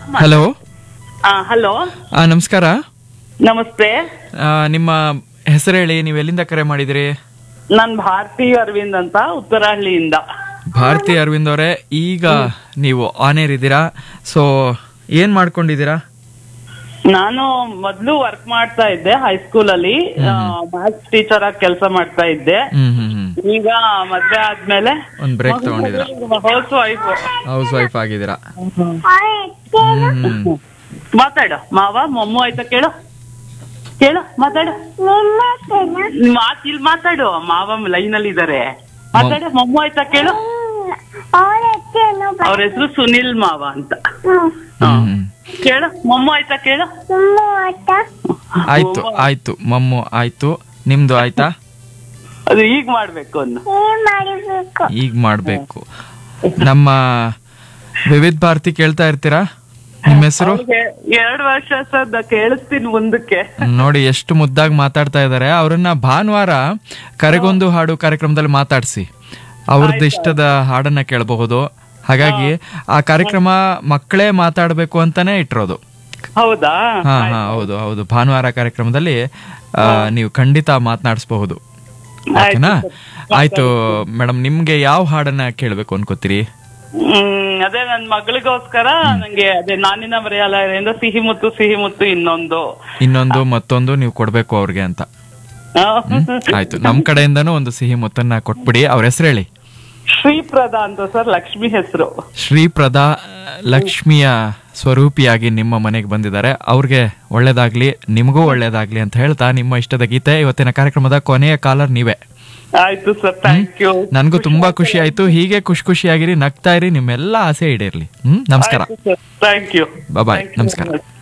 Hello hello ನಮಸ್ಕಾರ ನಮಸ್ತೆ ಆ, ನಿಮ್ಮ ಹೆಸರು ಹೇಳಿ ನೀವು ಎಲ್ಲಿಂದ ಕರೆ ಮಾಡಿದಿರಿ ನಾನ್ ಭಾರತಿ ಅರವಿಂದ್ ಅಂತ ಉತ್ತರಹಳ್ಳಿಯಿಂದ ಭಾರತಿ ಅರವಿಂದ್ ಅವರೇ ಈಗ ನೀವು ಆನ್ ಏರ್ ಇದ್ದೀರಾ ಸೊ ಏನ್ ಮಾಡ್ಕೊಂಡಿದ್ದೀರಾ ನಾನು ಮೊದ್ಲು ವರ್ಕ್ ಮಾಡ್ತಾ ಇದ್ದೆ ಹೈಸ್ಕೂಲ್ ಅಲ್ಲಿ ಮ್ಯಾಥ್ಸ್ ಟೀಚರ್ ಆಗಿ ಕೆಲಸ ಮಾಡ್ತಾ ಇದ್ದೆ ಹ್ಮ್ ಹ್ಮ್ ಹ್ಮ್ ಈಗ ಮದ್ವೆ ಆದ್ಮೇಲೆ ಒಂದ್ ಬ್ರೇಕ್ ತಗೊಂಡಿದ್ದೀರಾ ಹೌಸ್ ವೈಫ್ ಹೌಸ್ ವೈಫ್ ಆಗಿದ್ದೀರಾ ಹ್ಮ್ ಮಾತಾಡು ಮಾವ ಮೊಮ್ಮು ಆಯ್ತಾ ಕೇಳು ಕೇಳು ಮಾತಾಡು ಮಾತ್ ಇಲ್ಲಿ ಮಾತಾಡು ಮಾವ ಲೈನ್ ಅಲ್ಲಿ ಇದಾರೆ ಮಾತಾಡು ಮೊಮ್ಮು ಆಯ್ತಾ ಕೇಳು ಅವ್ರ ಹೆಸರು ಸುನಿಲ್ ಮಾವ ಅಂತ ಹ್ಮ್ ಹ್ಮ್. ಕೇಳು ಮೊಮ್ಮು ಆಯ್ತಾ ಕೇಳು ಆಯ್ತು ಆಯ್ತು ಮಮ್ಮು ಆಯ್ತು ನಿಮ್ದು ಆಯ್ತಾ ಅದು ಈಗ ಮಾಡ್ಬೇಕು ಅನ್ನು ಈಗ ಮಾಡ್ಬೇಕು ನಮ್ಮ ವಿವಿಧ ಭಾರತಿ ಕೇಳ್ತಾ ಇರ್ತೀರಾ ನಿಮ್ಮ ಹೆಸರು ಅವ್ರಿಗೆ ಎರಡ್ ವರ್ಷ ಸದ ಕೇಳಿಸ್ತೀನಿ ಮುಂದಕ್ಕೆ ನೋಡಿ ಎಷ್ಟು ಮುದ್ದಾಗಿ ಮಾತಾಡ್ತಾ ಇದ್ದಾರೆ ಅವ್ರನ್ನ ಭಾನುವಾರ ಕರೆಗೊಂದು ಹಾಡು ಕಾರ್ಯಕ್ರಮದಲ್ಲಿ ಮಾತಾಡಿಸಿ ಅವ್ರದ್ದು ಇಷ್ಟದ ಹಾಡನ್ನ ಕೇಳಬಹುದು ಹಾಗಾಗಿ ಆ ಕಾರ್ಯಕ್ರಮ ಮಕ್ಕಳೇ ಮಾತಾಡ್ಬೇಕು ಅಂತಾನೆ ಇಟ್ಟಿರೋದು ಹೌದಾ ಹಾ ಹಾ ಹೌದು ಹೌದು ಭಾನುವಾರ ಕಾರ್ಯಕ್ರಮದಲ್ಲಿ ಆ, ನೀವು ಖಂಡಿತ ಮಾತನಾಡಿಸಬಹುದು ಓಕೆನಾ ಆಯ್ತು ಮೇಡಮ್ ನಿಮ್ಗೆ ಯಾವ ಹಾಡನ್ನ ಕೇಳ್ಬೇಕು ಅನ್ಕೋತೀರಿ ಹ್ಮ್ ಅದೇ ನನ್ ಮಗಳಿಗೋಸ್ಕರ ನಂಗೆ ಅದೇ ನಾನಿನ ಮರೆಯಲ್ಲ ಸಿಹಿ ಮುತ್ತು ಸಿಹಿ ಮುತ್ತು ಇನ್ನೊಂದು ಇನ್ನೊಂದು ಮತ್ತೊಂದು ನೀವು ಕೊಡ್ಬೇಕು ಅವ್ರಿಗೆ ಅಂತ ಹ್ಮ್? ಆಯ್ತು ನಮ್ ಕಡೆಯಿಂದನೂ ಒಂದು ಸಿಹಿ ಮುತ್ತನ್ನ ಕೊಟ್ಬಿಡಿ ಅವ್ರ ಹೆಸರು ಹೇಳಿ ಶ್ರೀಪ್ರದ ಅಂತ ಸರ್ ಲಕ್ಷ್ಮಿ ಹೆಸರು ಶ್ರೀಪ್ರದಾ ಲಕ್ಷ್ಮಿಯ ಸ್ವರೂಪಿಯಾಗಿ ನಿಮ್ಮ ಮನೆಗೆ ಬಂದಿದ್ದಾರೆ ಅವ್ರಿಗೆ ಒಳ್ಳೇದಾಗ್ಲಿ ನಿಮಗೂ ಒಳ್ಳೇದಾಗ್ಲಿ ಅಂತ ಹೇಳ್ತಾ ನಿಮ್ಮ ಇಷ್ಟದ ಗೀತೆ ಇವತ್ತಿನ ಕಾರ್ಯಕ್ರಮದ ಕೊನೆಯ ಕಾಲರ್ ನೀವೇ ಆಯ್ತು ಸರ್ ಥ್ಯಾಂಕ್ ಯು ನನ್ಗೂ ತುಂಬಾ ಖುಷಿ ಆಯ್ತು ಹೀಗೆ ಖುಷಿ ಖುಷಿಯಾಗಿರಿ ನಗ್ತಾ ಇರಿ ನಿಮ್ಮೆಲ್ಲ ಆಸೆ ಈಡೇರ್ಲಿ ಹ್ಮ್ ನಮಸ್ಕಾರ ಥ್ಯಾಂಕ್ ಯು ಬಾಯ್ ನಮಸ್ಕಾರ